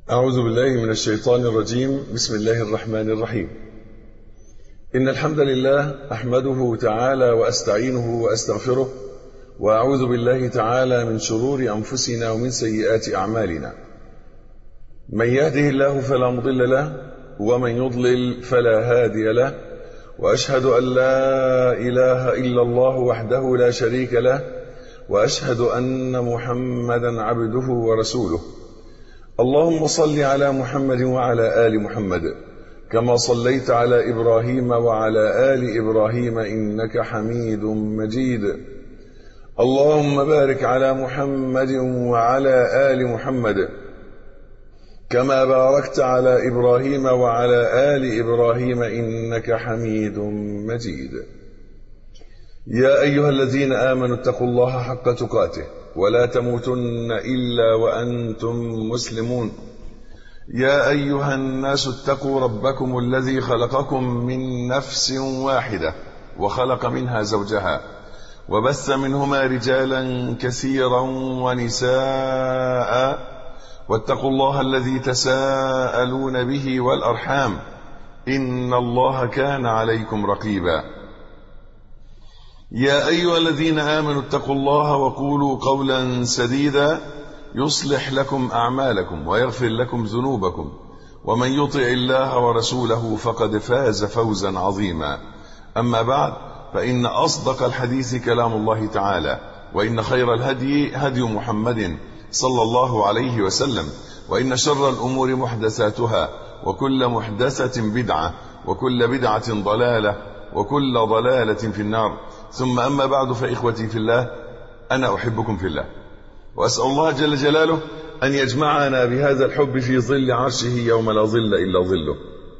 أعوذ بالله من الشيطان الرجيم بسم الله الرحمن الرحيم إن الحمد لله أحمده تعالى وأستعينه وأستغفره وأعوذ بالله تعالى من شرور أنفسنا ومن سيئات أعمالنا من يهده الله فلا مضل له ومن يضلل فلا هادي له وأشهد أن لا إله إلا الله وحده لا شريك له وأشهد أن محمدا عبده ورسوله اللهم صل على محمد وعلى آل محمد كما صليت على إبراهيم وعلى آل إبراهيم إنك حميد مجيد اللهم بارك على محمد وعلى آل محمد كما باركت على إبراهيم وعلى آل إبراهيم إنك حميد مجيد يا أيها الذين آمنوا اتقوا الله حق تقاته ولا تموتن إلا وأنتم مسلمون يا أيها الناس اتقوا ربكم الذي خلقكم من نفس واحدة وخلق منها زوجها وبث منهما رجالا كثيرا ونساء واتقوا الله الذي تساءلون به والأرحام إن الله كان عليكم رقيبا يا أيها الذين آمنوا اتقوا الله وقولوا قولا سديدا يصلح لكم أعمالكم ويغفر لكم ذنوبكم ومن يطع الله ورسوله فقد فاز فوزا عظيما أما بعد فإن أصدق الحديث كلام الله تعالى وإن خير الهدي هدي محمد صلى الله عليه وسلم وإن شر الأمور محدثاتها وكل محدثة بدعة وكل بدعة ضلالة وكل ضلالة في النار ثم أما بعد فإخوتي في الله أنا أحبكم في الله وأسأل الله جل جلاله أن يجمعنا بهذا الحب في ظل عرشه يوم لا ظل إلا ظله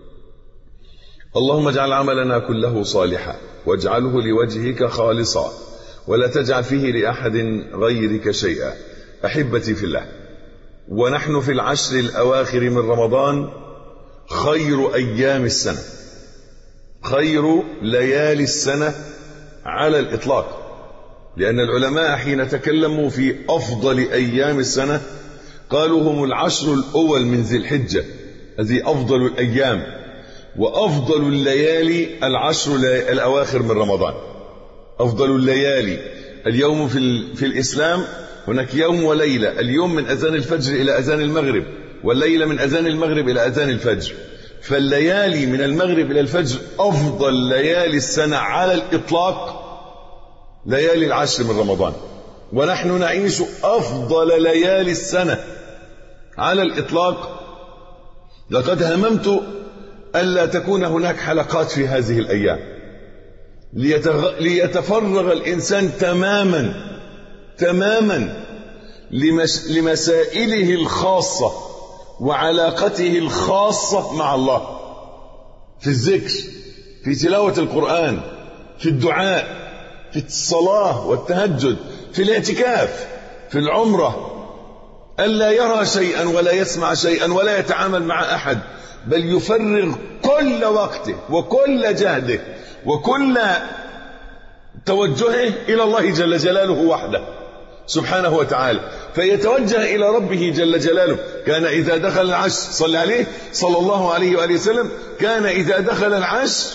اللهم اجعل عملنا كله صالحا واجعله لوجهك خالصا ولا تجعل فيه لأحد غيرك شيئا أحبتي في الله ونحن في العشر الأواخر من رمضان خير أيام السنة خير ليالي السنة على الإطلاق لأن العلماء حين تكلموا في أفضل أيام السنة قالوا هم العشر الأول من ذي الحجة هذه أفضل الأيام وأفضل الليالي العشر الأواخر من رمضان أفضل الليالي اليوم في, في الإسلام هناك يوم وليلة اليوم من أذان الفجر إلى أذان المغرب والليلة من أذان المغرب إلى أذان الفجر فالليالي من المغرب إلى الفجر أفضل ليالي السنة على الإطلاق ليالي العشر من رمضان ونحن نعيش أفضل ليالي السنة على الإطلاق لقد هممت ألا تكون هناك حلقات في هذه الأيام ليتغ... ليتفرغ الإنسان تماما تماما لمس... لمسائله الخاصة وعلاقته الخاصة مع الله في الذكر في تلاوة القرآن في الدعاء في الصلاة والتهجد في الاعتكاف في العمرة ألا يرى شيئا ولا يسمع شيئا ولا يتعامل مع أحد بل يفرغ كل وقته وكل جهده وكل توجهه إلى الله جل جلاله وحده سبحانه وتعالى فيتوجه إلى ربه جل جلاله كان إذا دخل العشر صلى عليه صلى الله عليه وآله وسلم كان إذا دخل العشر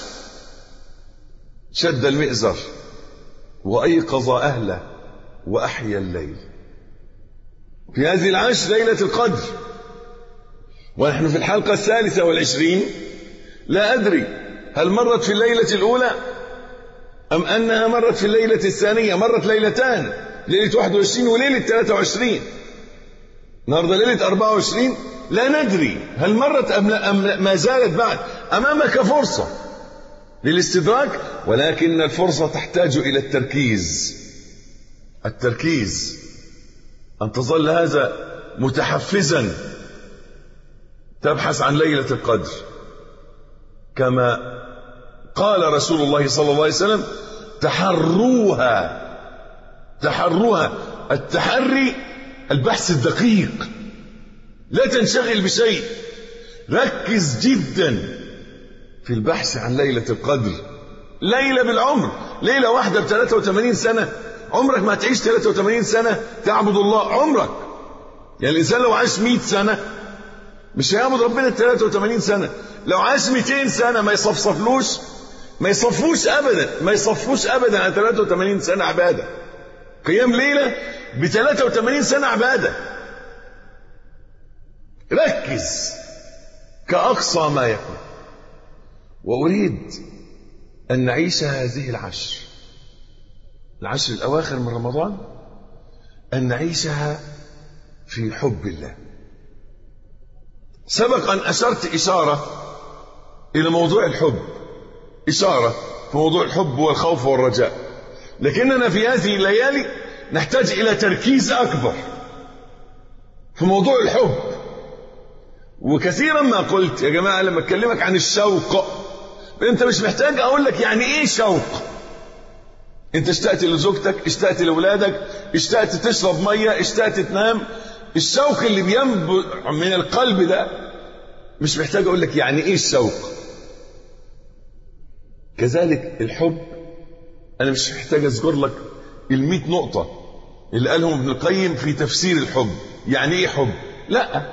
شد المئزر وأيقظ أهله وأحيا الليل في هذه العشر ليلة القدر ونحن في الحلقة الثالثة والعشرين لا أدري هل مرت في الليلة الأولى أم أنها مرت في الليلة الثانية مرت ليلتان ليلة 21 وليلة 23 النهارده ليلة 24 لا ندري هل مرت أم, لا أم ما زالت بعد أمامك فرصة للاستدراك ولكن الفرصة تحتاج إلى التركيز التركيز أن تظل هذا متحفزا تبحث عن ليلة القدر كما قال رسول الله صلى الله عليه وسلم تحروها تحروها التحري البحث الدقيق لا تنشغل بشيء ركز جدا في البحث عن ليلة القدر ليلة بالعمر ليلة واحدة ب 83 سنة عمرك ما هتعيش 83 سنة تعبد الله عمرك يعني الإنسان لو عاش 100 سنة مش هيعبد ربنا 83 سنة لو عاش 200 سنة ما يصفصفلوش ما يصفوش ابدا ما يصفوش ابدا على 83 سنة عبادة قيام ليلة ب 83 سنة عبادة ركز كأقصى ما يكون وأريد أن نعيش هذه العشر العشر الأواخر من رمضان أن نعيشها في حب الله سبق أن أشرت إشارة إلى موضوع الحب إشارة في موضوع الحب والخوف والرجاء لكننا في هذه الليالي نحتاج إلى تركيز أكبر في موضوع الحب وكثيرا ما قلت يا جماعة لما أكلمك عن الشوق أنت مش محتاج أقول لك يعني إيه شوق أنت اشتقت لزوجتك اشتقت لأولادك اشتقت تشرب مية اشتقت تنام الشوق اللي بينبع من القلب ده مش محتاج أقول لك يعني إيه الشوق كذلك الحب أنا مش محتاج أذكر لك المئة نقطة اللي قالهم ابن القيم في تفسير الحب يعني إيه حب لا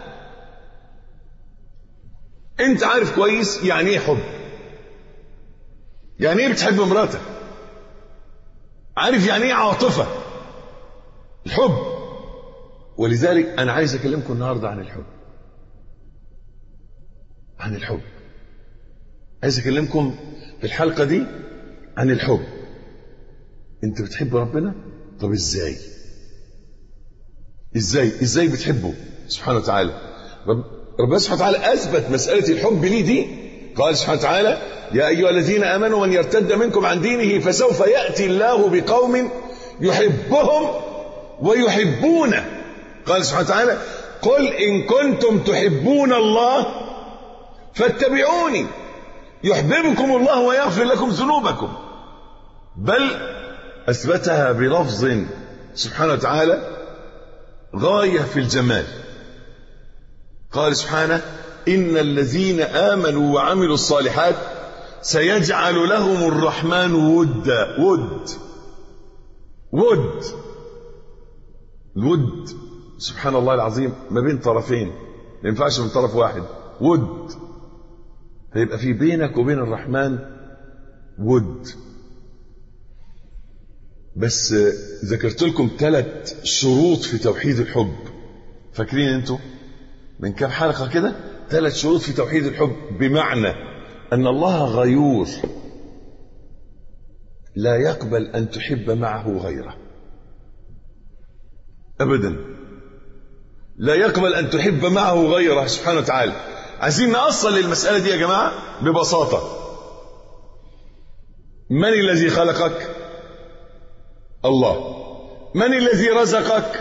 أنت عارف كويس يعني إيه حب يعني إيه بتحب مراتك عارف يعني إيه عاطفة الحب ولذلك أنا عايز أكلمكم النهاردة عن الحب عن الحب عايز أكلمكم في الحلقة دي عن الحب أنت بتحب ربنا طب إزاي إزاي إزاي بتحبه سبحانه وتعالى رب ربنا سبحانه وتعالى أثبت مسألة الحب ليه دي قال سبحانه وتعالى يا أيها الذين آمنوا من يرتد منكم عن دينه فسوف يأتي الله بقوم يحبهم ويحبونه قال سبحانه وتعالى قل إن كنتم تحبون الله فاتبعوني يحببكم الله ويغفر لكم ذنوبكم بل أثبتها بلفظ سبحانه وتعالى غاية في الجمال قال سبحانه إن الذين آمنوا وعملوا الصالحات سيجعل لهم الرحمن ودا ود ود الود سبحان الله العظيم ما بين طرفين ما ينفعش من طرف واحد ود فيبقى في بينك وبين الرحمن ود بس ذكرت لكم ثلاث شروط في توحيد الحب فاكرين انتوا من كام حلقه كده ثلاث شروط في توحيد الحب بمعنى ان الله غيور لا يقبل ان تحب معه غيره ابدا لا يقبل ان تحب معه غيره سبحانه وتعالى عايزين نأصل للمسألة دي يا جماعة ببساطة من الذي خلقك الله من الذي رزقك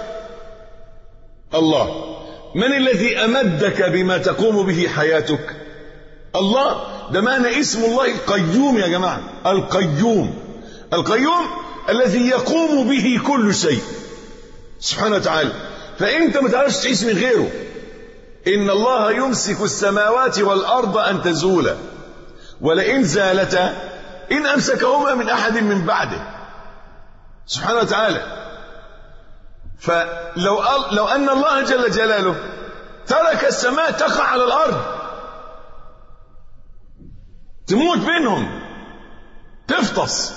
الله من الذي أمدك بما تقوم به حياتك الله ده معنى اسم الله القيوم يا جماعة القيوم القيوم الذي يقوم به كل شيء سبحانه وتعالى فأنت ما تعرفش تعيش من غيره إن الله يمسك السماوات والأرض أن تزولا ولئن زالتا إن أمسكهما من أحد من بعده سبحانه وتعالى فلو لو أن الله جل جلاله ترك السماء تقع على الأرض تموت منهم تفطس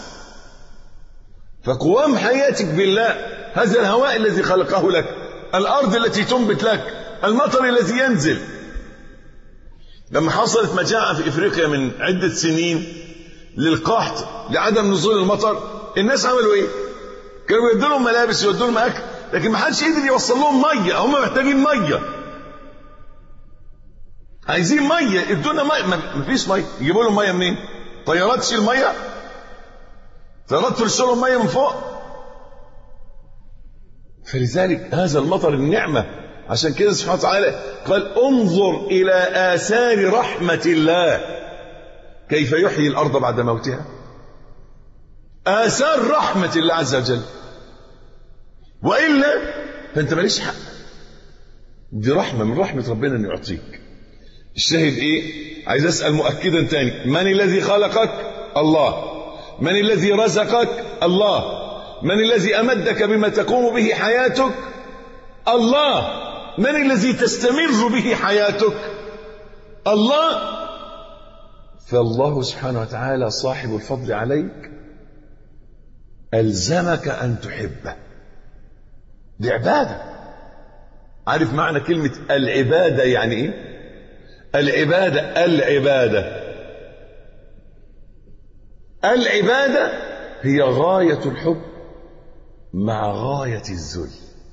فقوام حياتك بالله هذا الهواء الذي خلقه لك الأرض التي تنبت لك المطر الذي ينزل لما حصلت مجاعة في إفريقيا من عدة سنين للقحط لعدم نزول المطر الناس عملوا إيه؟ كانوا يدوا لهم ملابس يودوا لهم أكل لكن ما حدش قدر يوصل لهم مية هم محتاجين مية عايزين مية ادونا مية ما فيش مية يجيبوا لهم مية منين؟ طيارات تشيل مية؟ طيارات ترش لهم مية من فوق فلذلك هذا المطر النعمة عشان كده سبحانه وتعالى قال انظر إلى آثار رحمة الله كيف يحيي الأرض بعد موتها آثار رحمة الله عز وجل وإلا فأنت ماليش حق دي رحمة من رحمة ربنا أن يعطيك الشاهد إيه عايز أسأل مؤكدا تاني من الذي خلقك الله من الذي رزقك الله من الذي أمدك بما تقوم به حياتك الله من الذي تستمر به حياتك الله فالله سبحانه وتعالى صاحب الفضل عليك ألزمك أن تحبه دي عبادة عارف معنى كلمة العبادة يعني إيه العبادة العبادة العبادة هي غاية الحب مع غاية الذل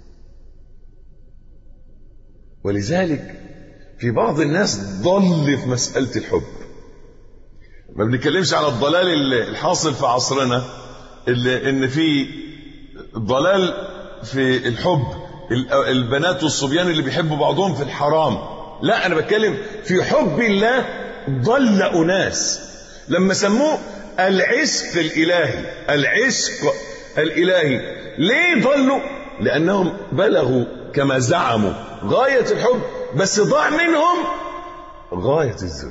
ولذلك في بعض الناس ضل في مسألة الحب ما بنتكلمش على الضلال الحاصل في عصرنا اللي ان في ضلال في الحب البنات والصبيان اللي بيحبوا بعضهم في الحرام لا انا بتكلم في حب الله ضل اناس لما سموه العشق الالهي العشق الالهي ليه ضلوا لانهم بلغوا كما زعموا غايه الحب بس ضاع منهم غايه الذل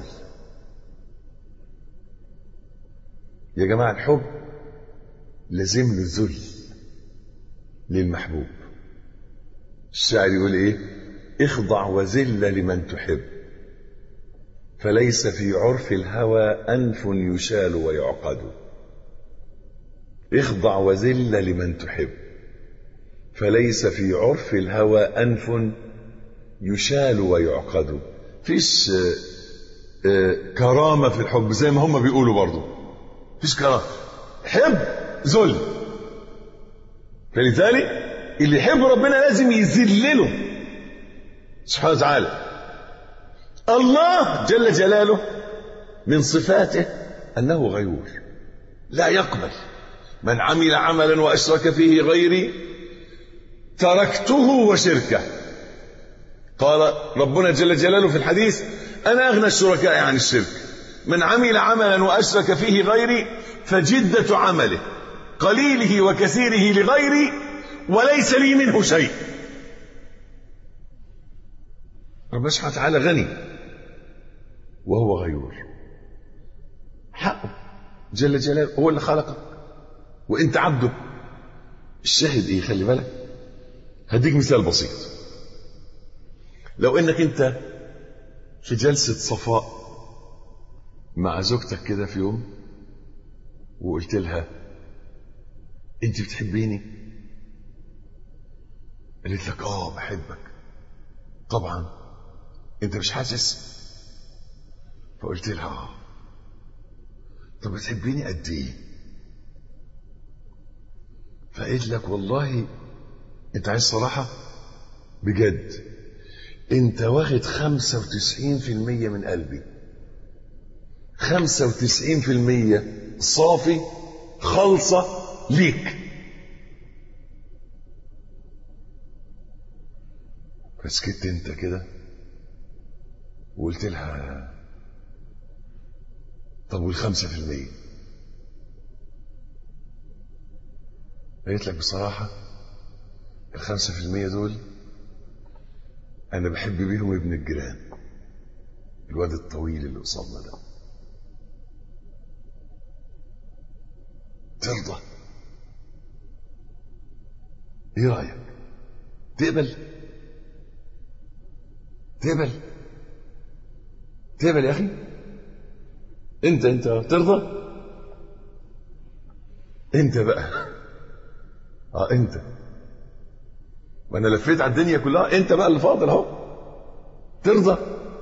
يا جماعه الحب لازم له ذل للمحبوب الشاعر يقول ايه اخضع وذل لمن تحب فليس في عرف الهوى انف يشال ويعقد اخضع وذل لمن تحب فليس في عرف الهوى انف يشال ويعقد فيش كرامة في الحب زي ما هم بيقولوا برضو فيش كرامة حب ذل فلذلك اللي يحب ربنا لازم يذلله سبحانه وتعالى الله جل جلاله من صفاته انه غيور لا يقبل من عمل عملا واشرك فيه غيري تركته وشركه قال ربنا جل جلاله في الحديث انا اغنى الشركاء عن الشرك من عمل عملا واشرك فيه غيري فجده عمله قليله وكثيره لغيري وليس لي منه شيء ربنا سبحانه وتعالى غني وهو غيور حقه جل جلاله هو اللي خلقك وانت عبده الشاهد ايه خلي بالك هديك مثال بسيط لو انك انت في جلسة صفاء مع زوجتك كده في يوم وقلت لها انت بتحبيني قالت لك اه بحبك طبعا انت مش حاسس فقلت لها اه طب بتحبيني قد ايه فقالت لك والله انت عايز صراحه بجد انت واخد 95% من قلبي 95% صافي خالصة ليك فسكت انت كده وقلت لها طب والخمسة في المية قالت لك بصراحة الخمسة في المية دول أنا بحب بيهم ابن الجيران الواد الطويل اللي قصادنا ده ترضى ايه رأيك تقبل تقبل تقبل يا أخي انت انت ترضى انت بقى اه انت ما انا لفيت على الدنيا كلها انت بقى اللي فاضل اهو ترضى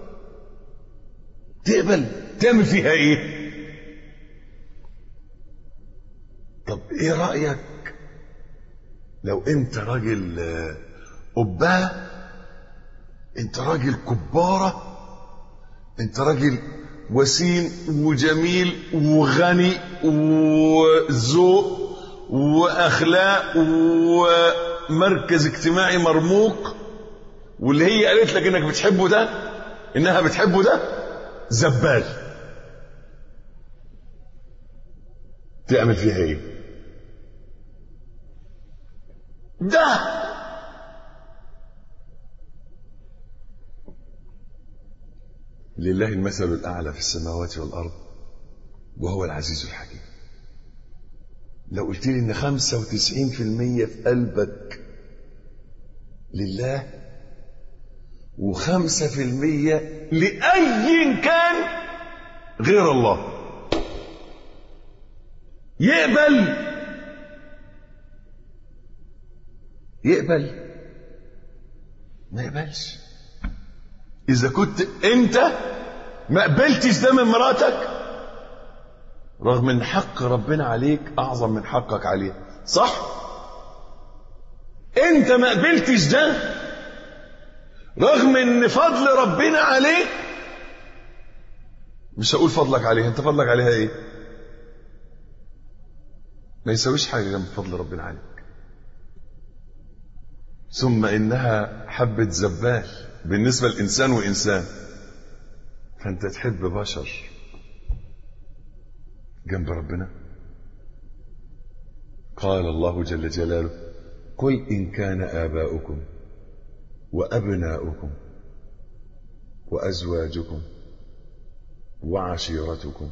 تقبل تعمل فيها ايه طب ايه رايك لو انت راجل قباه انت راجل كباره انت راجل وسيم وجميل وغني وذوق واخلاق ومركز اجتماعي مرموق واللي هي قالت لك انك بتحبه ده انها بتحبه ده زبال تعمل فيها ايه ده لله المثل الاعلى في السماوات والارض وهو العزيز الحكيم لو قلت لي ان 95% في قلبك لله وخمسة في المية لأي كان غير الله يقبل يقبل ما يقبلش إذا كنت أنت ما قبلتش ده من مراتك رغم ان حق ربنا عليك اعظم من حقك عليها صح انت ما قبلتش ده رغم ان فضل ربنا عليك مش هقول فضلك عليها انت فضلك عليها ايه ما يسويش حاجه جنب فضل ربنا عليك ثم انها حبه زبال بالنسبه لانسان وانسان فانت تحب بشر جنب ربنا قال الله جل جلاله قل إن كان آباؤكم وأبناؤكم وأزواجكم وعشيرتكم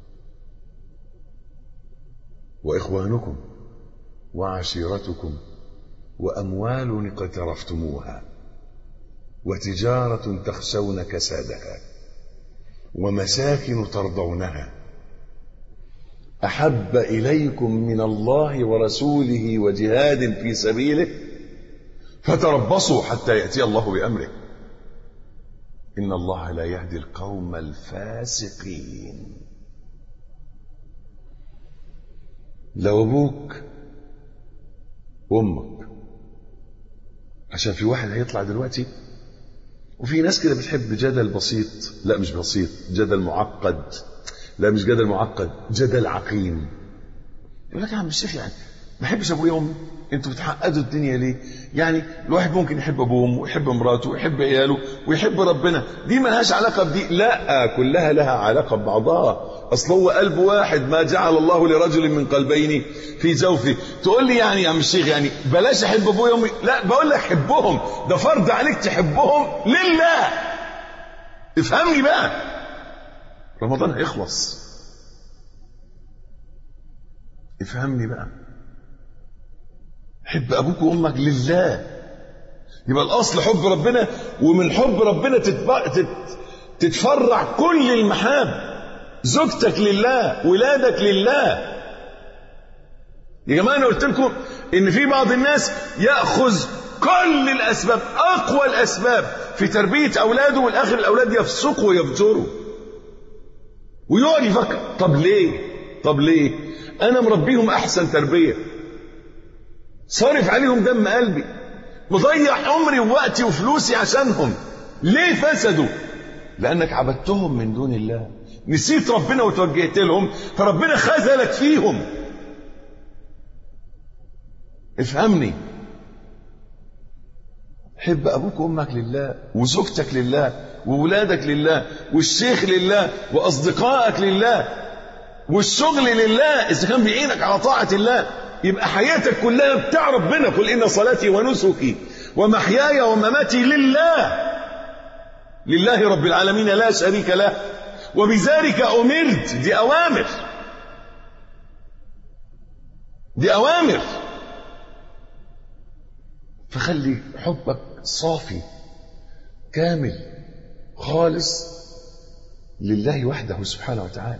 وإخوانكم وعشيرتكم وأموال اقترفتموها وتجارة تخشون كسادها ومساكن ترضونها احب اليكم من الله ورسوله وجهاد في سبيله فتربصوا حتى ياتي الله بامره ان الله لا يهدي القوم الفاسقين لو ابوك وامك عشان في واحد هيطلع دلوقتي وفي ناس كده بتحب جدل بسيط لا مش بسيط جدل معقد لا مش جدل معقد جدل عقيم يقول لك يا عم الشيخ يعني ما بحبش ابويا وامي انتوا بتحقدوا الدنيا ليه يعني الواحد ممكن يحب ابوه وامه ويحب مراته ويحب عياله ويحب ربنا دي ملهاش علاقه بدي لا كلها لها علاقه ببعضها اصل هو قلب واحد ما جعل الله لرجل من قلبين في جوفه تقول لي يعني يا عم الشيخ يعني بلاش احب ابويا وامي لا بقول لك حبهم ده فرض عليك تحبهم لله افهمني بقى رمضان هيخلص افهمني بقى حب ابوك وامك لله يبقى الاصل حب ربنا ومن حب ربنا تتبع تت تتفرع كل المحاب زوجتك لله ولادك لله يا جماعه انا قلت لكم ان في بعض الناس ياخذ كل الاسباب اقوى الاسباب في تربيه اولاده والاخر الاولاد يفسقوا ويفجروا ويقعد يفكر طب ليه طب ليه انا مربيهم احسن تربيه صارف عليهم دم قلبي مضيع عمري ووقتي وفلوسي عشانهم ليه فسدوا لانك عبدتهم من دون الله نسيت ربنا وتوجهت لهم فربنا خذلك فيهم افهمني حب ابوك وامك لله وزوجتك لله وولادك لله والشيخ لله واصدقائك لله والشغل لله اذا كان بيعينك على طاعه الله يبقى حياتك كلها بتاع ربنا قل ان صلاتي ونسكي ومحياي ومماتي لله لله رب العالمين لا شريك له وبذلك امرت دي اوامر دي اوامر فخلي حبك صافي كامل خالص لله وحده سبحانه وتعالى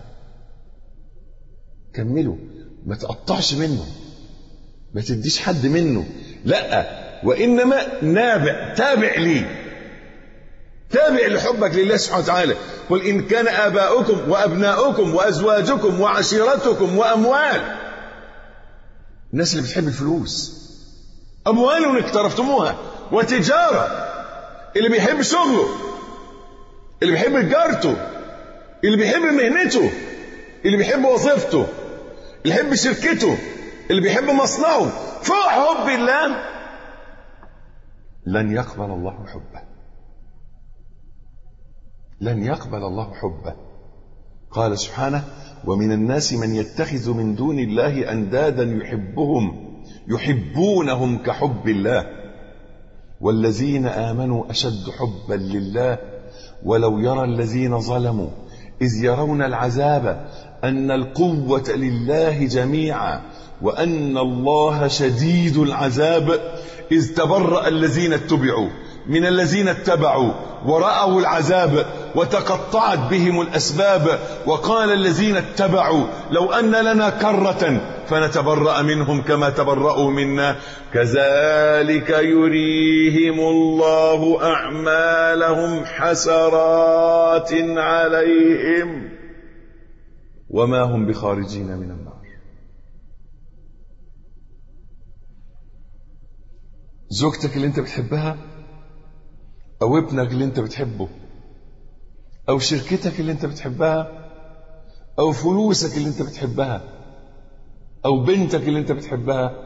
كمله ما تقطعش منه ما تديش حد منه لا وانما نابع تابع ليه تابع لحبك لله سبحانه وتعالى قل ان كان اباؤكم وابناؤكم وازواجكم وعشيرتكم واموال الناس اللي بتحب الفلوس اموال اقترفتموها وتجاره اللي بيحب شغله اللي بيحب تجارته اللي بيحب مهنته اللي بيحب وظيفته اللي بيحب شركته اللي بيحب مصنعه فوق حب الله لن يقبل الله حبه لن يقبل الله حبه قال سبحانه ومن الناس من يتخذ من دون الله اندادا يحبهم يحبونهم كحب الله والذين امنوا اشد حبا لله ولو يرى الذين ظلموا اذ يرون العذاب ان القوه لله جميعا وان الله شديد العذاب اذ تبرا الذين اتبعوا من الذين اتبعوا ورأوا العذاب وتقطعت بهم الأسباب وقال الذين اتبعوا لو أن لنا كرة فنتبرأ منهم كما تبرأوا منا كذلك يريهم الله أعمالهم حسرات عليهم وما هم بخارجين من النار زوجتك اللي انت بتحبها او ابنك اللي انت بتحبه او شركتك اللي انت بتحبها او فلوسك اللي انت بتحبها او بنتك اللي انت بتحبها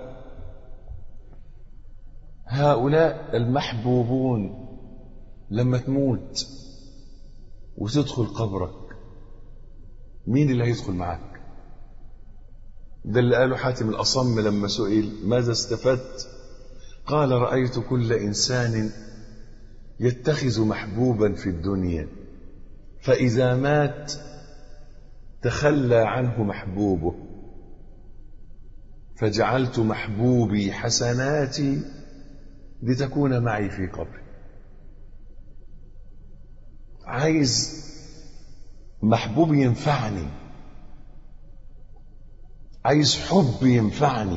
هؤلاء المحبوبون لما تموت وتدخل قبرك مين اللي هيدخل معاك ده اللي قاله حاتم الأصم لما سئل ماذا استفدت قال رأيت كل إنسان يتخذ محبوبا في الدنيا فإذا مات تخلى عنه محبوبه فجعلت محبوبي حسناتي لتكون معي في قبري عايز محبوب ينفعني عايز حب ينفعني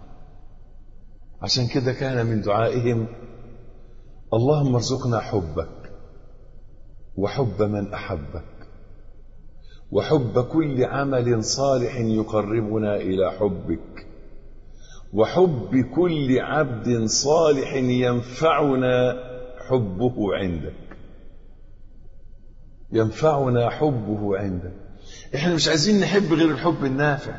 عشان كده كان من دعائهم اللهم ارزقنا حبك وحب من احبك وحب كل عمل صالح يقربنا الى حبك وحب كل عبد صالح ينفعنا حبه عندك ينفعنا حبه عندك احنا مش عايزين نحب غير الحب النافع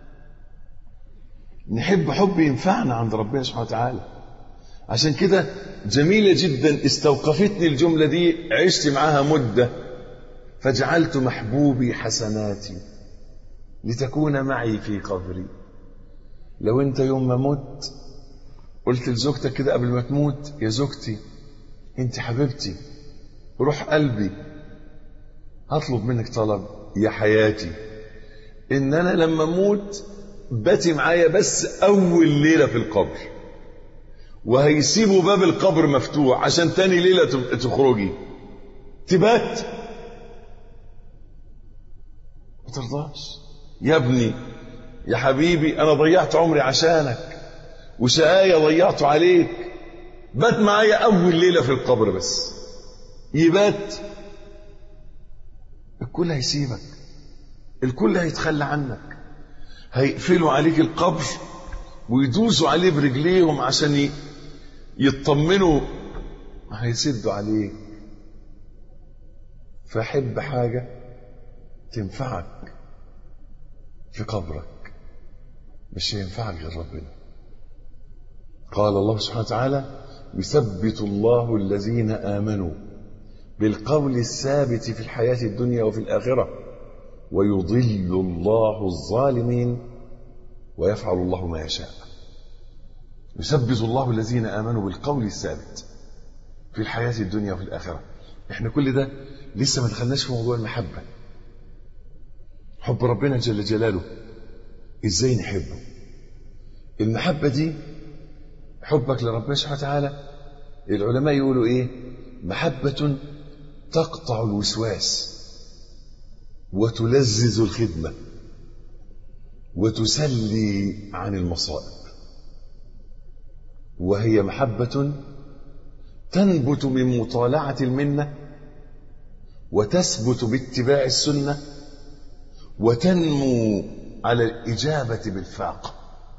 نحب حب ينفعنا عند ربنا سبحانه وتعالى عشان كده جميلة جدا استوقفتني الجملة دي عشت معاها مدة فجعلت محبوبي حسناتي لتكون معي في قبري لو انت يوم ما مت قلت لزوجتك كده قبل ما تموت يا زوجتي انت حبيبتي روح قلبي هطلب منك طلب يا حياتي ان انا لما اموت باتي معايا بس اول ليله في القبر وهيسيبوا باب القبر مفتوح عشان تاني ليله تخرجي تبات ما ترضاش يا ابني يا حبيبي انا ضيعت عمري عشانك وشقايا ضيعته عليك بات معايا اول ليله في القبر بس يبات الكل هيسيبك الكل هيتخلى عنك هيقفلوا عليك القبر ويدوسوا عليه برجليهم عشان يطمنوا هيسدوا عليك فحب حاجة تنفعك في قبرك مش هينفعك غير ربنا قال الله سبحانه وتعالى يثبت الله الذين آمنوا بالقول الثابت في الحياة الدنيا وفي الآخرة ويضل الله الظالمين ويفعل الله ما يشاء يثبت الله الذين آمنوا بالقول الثابت في الحياة الدنيا وفي الآخرة احنا كل ده لسه ما دخلناش في موضوع المحبة حب ربنا جل جلاله ازاي نحبه المحبة دي حبك لربنا سبحانه وتعالى العلماء يقولوا ايه محبة تقطع الوسواس وتلذذ الخدمة وتسلي عن المصائب وهي محبة تنبت من مطالعة المنة وتثبت باتباع السنة وتنمو على الإجابة بالفاقة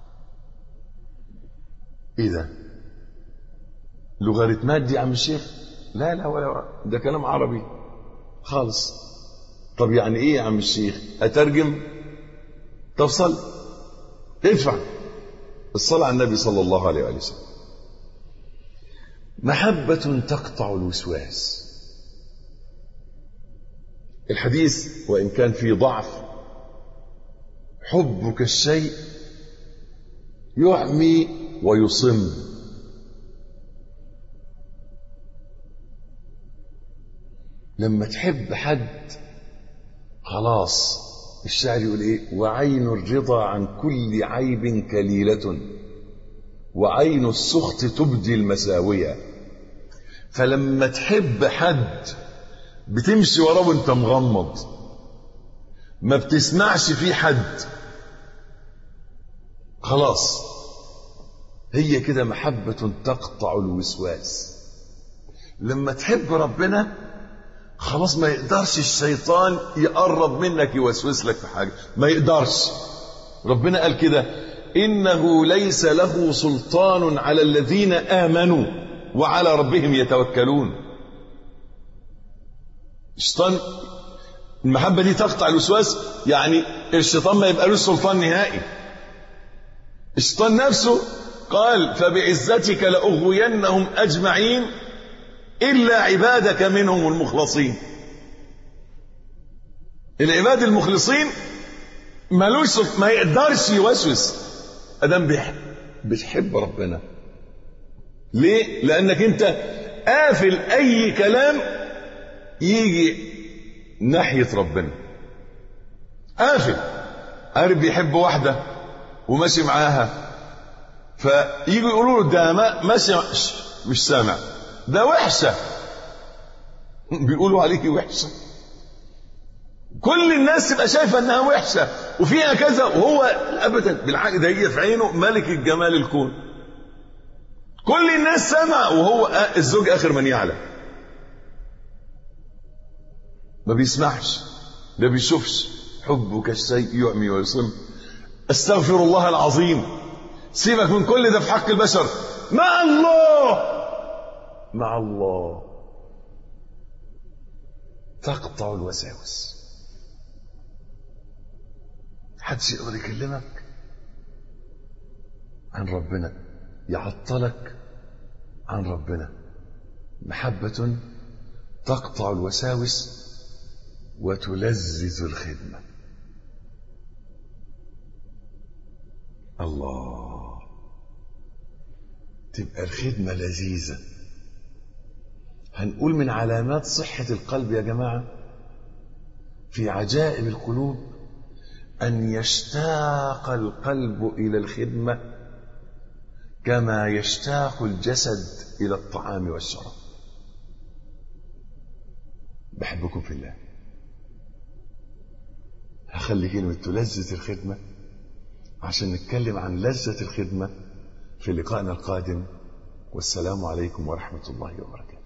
إيه ده؟ لوغاريتمات دي عم الشيخ؟ لا لا ولا ده كلام عربي خالص طب يعني ايه يا عم الشيخ اترجم طب صل ادفع الصلاة على النبي صلى الله عليه وآله وسلم محبة تقطع الوسواس الحديث وإن كان فيه ضعف حبك الشيء يعمي ويصم لما تحب حد خلاص الشاعر يقول ايه وعين الرضا عن كل عيب كليلة وعين السخط تبدي المساوية فلما تحب حد بتمشي وراه وانت مغمض ما بتسمعش فيه حد خلاص هي كده محبة تقطع الوسواس لما تحب ربنا خلاص ما يقدرش الشيطان يقرب منك يوسوس لك في حاجة ما يقدرش ربنا قال كده إنه ليس له سلطان على الذين آمنوا وعلى ربهم يتوكلون الشيطان المحبة دي تقطع الوسواس يعني الشيطان ما يبقى له سلطان نهائي الشيطان نفسه قال فبعزتك لأغوينهم أجمعين إلا عبادك منهم المخلصين العباد المخلصين ملوش ما يقدرش يوسوس ادم بتحب ربنا ليه لانك انت قافل اي كلام يجي ناحيه ربنا قافل عارف بيحب واحده وماشي معاها فيجوا يقولوا له ده ماشي مش سامع ده وحشه بيقولوا عليك وحشه كل الناس تبقى شايفه انها وحشه وفيها كذا وهو ابدا بالعكس ده هي في عينه ملك الجمال الكون كل الناس سمع وهو الزوج اخر من يعلم ما بيسمعش ما بيشوفش حبك الشيء يعمي ويصم استغفر الله العظيم سيبك من كل ده في حق البشر مع الله مع الله تقطع الوساوس حدش يقدر يكلمك عن ربنا يعطلك عن ربنا محبة تقطع الوساوس وتلذذ الخدمة الله تبقى الخدمة لذيذة هنقول من علامات صحة القلب يا جماعة في عجائب القلوب أن يشتاق القلب إلى الخدمة كما يشتاق الجسد إلى الطعام والشراب بحبكم في الله هخلي كلمة تلذذ الخدمة عشان نتكلم عن لذة الخدمة في لقائنا القادم والسلام عليكم ورحمة الله وبركاته